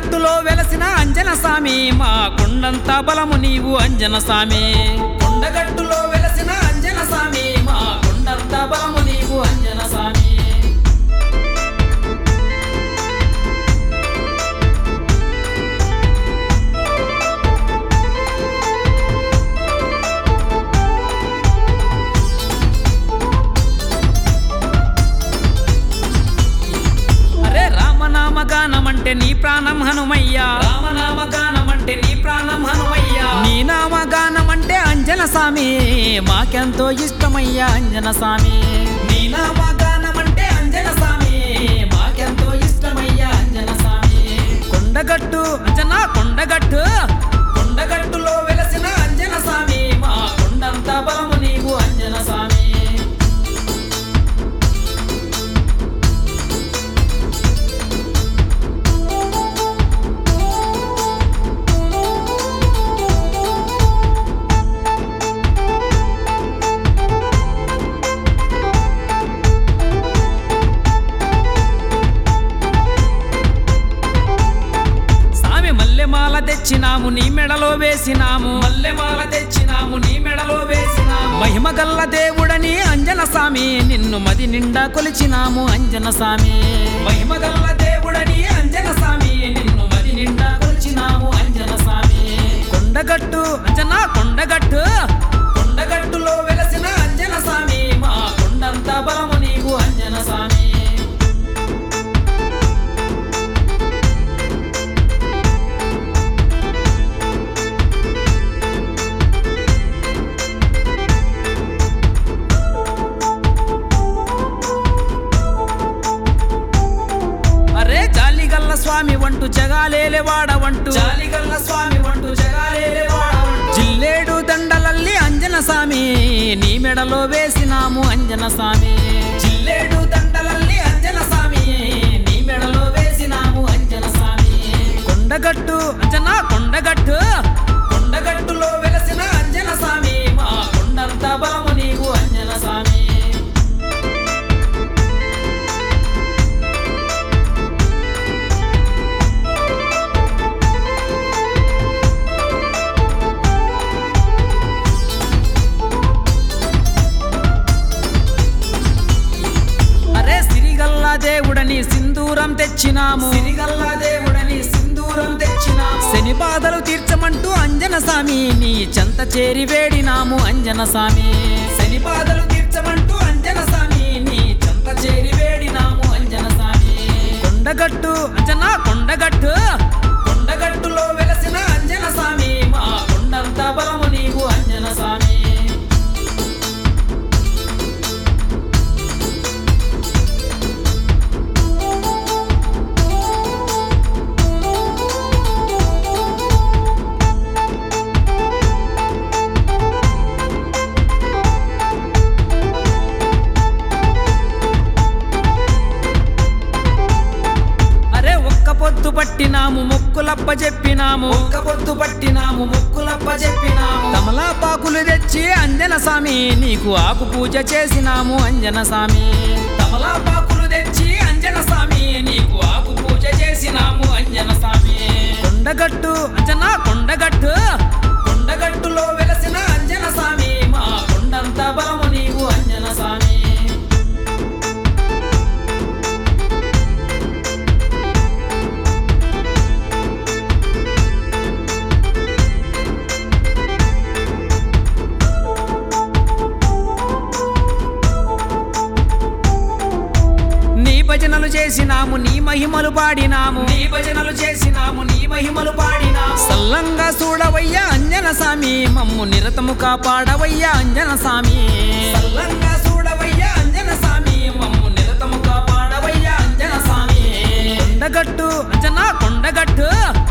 కొండగట్టులో వెలసిన అంజన స్వామి మా కొండంత బలము నీవు అంజన స్వామి కొండగట్టులో వెలసిన అంజన స్వామి మా కొండంత బలము నీవు అంజన స్వామి అరే రామనామ గానమంటే నీ ప్రాణం హనుమయ్యా రామనామ గానమంటే నీ ప్రాణం హనుమయ్యా నీ నామ గానమంటే అంజన స్వామి మాకెంతో ఇష్టమయ్యా అంజన స్వామి నీ నామ గానమంటే అంజన స్వామి మాకెంతో ఇష్టమయ్యా అంజన స్వామి కొండగట్టు అంజన కొండగట్టు కొండగట్టులో వెలసిన అంజన స్వామి మా కొండంత బలము నీవు అంజన స్వామి స్వామి మల్లెమాల తెచ్చినాము నీ మెడలో వేసినాము మల్లెమాల తెచ్చినాము నీ మెడలో వేసినాము మహిమ గల్ల దేవుడని అంజన స్వామి నిన్ను మది నిండా కొలిచినాము అంజన స్వామి మహిమ గల్ల దేవుడని అంజన స్వామి నిన్ను మది నిండా కొలిచినాము అంజన స్వామి కొండగట్టు అంజన కొండగట్టు కొండగట్టులో వెలసిన అంజన స్వామి మా కొండంత బలము నీవు అంజన స్వామి అరే జాలిగల్ల స్వామి వంటు జగాలేలే వాడవంటు జాలిగల్ల స్వామి వంటు జగాలేలే వాడవంటు జిల్లేడు దండలల్లి అంజన స్వామి నీ మెడలో వేసినాము అంజన స్వామి జిల్లేడు దండలల్లి అంజన స్వామి నీ మెడలో వేసినాము అంజన స్వామి కొండగట్టు అంజన కొండగట్టు కొండగట్టులో వెలసిన అంజన స్వామి మా కొండంత బలము నీవు అంజన స్వామి అరే సిరిగల్ల దేవుడని సింధూరం తెచ్చినాము సిరిగల్ల దేవుడని సింధూరం తెచ్చినాము శని బాధలు తీర్చమంటూ అంజన స్వామి నీ చెంత చేరి వేడినాము అంజన స్వామి శని బాధలు తీర్చమంటూ అంజన స్వామి నీ చెంత చేరి వేడినాము అంజన స్వామి కొండగట్టు అంజన కొండగట్టు కొండగట్టులో వెలసిన అంజన స్వామి మా కొండంత బలము నీవు అంజన స్వామి అరే ఒక్క పొద్దు పట్టినాము ముక్కులప్ప చెప్పినాము ఒక్క పొద్దు పట్టినాము ముక్కులప్ప చెప్పినాము తమలాపాకులు తెచ్చి అంజన స్వామి నీకు ఆకు పూజ చేసినాము అంజన స్వామి తమలాపాకులు తెచ్చి అంజన స్వామి నీకు ఆకు పూజ చేసినాము అంజన స్వామి కొండగట్టు అంజన కొండగట్టు కొండగట్టులో వెలసిన అంజన స్వామి మా కొండంత బలము నీవు అంజన స్వామి నీ భజనలు చేసినాము నీ మహిమలు పాడినాము నీ భజనలు చేసినాము నీ మహిమలు పాడినాము సల్లంగా చూడవయ్యా అంజన స్వామి మమ్ము నిరతము కాపాడవయ్యా అంజన స్వామి సల్లంగా చూడవయ్యా అంజన స్వామి మమ్ము నిరతము కాపాడవయ్యా అంజన స్వామి కొండగట్టు అంజన కొండగట్టు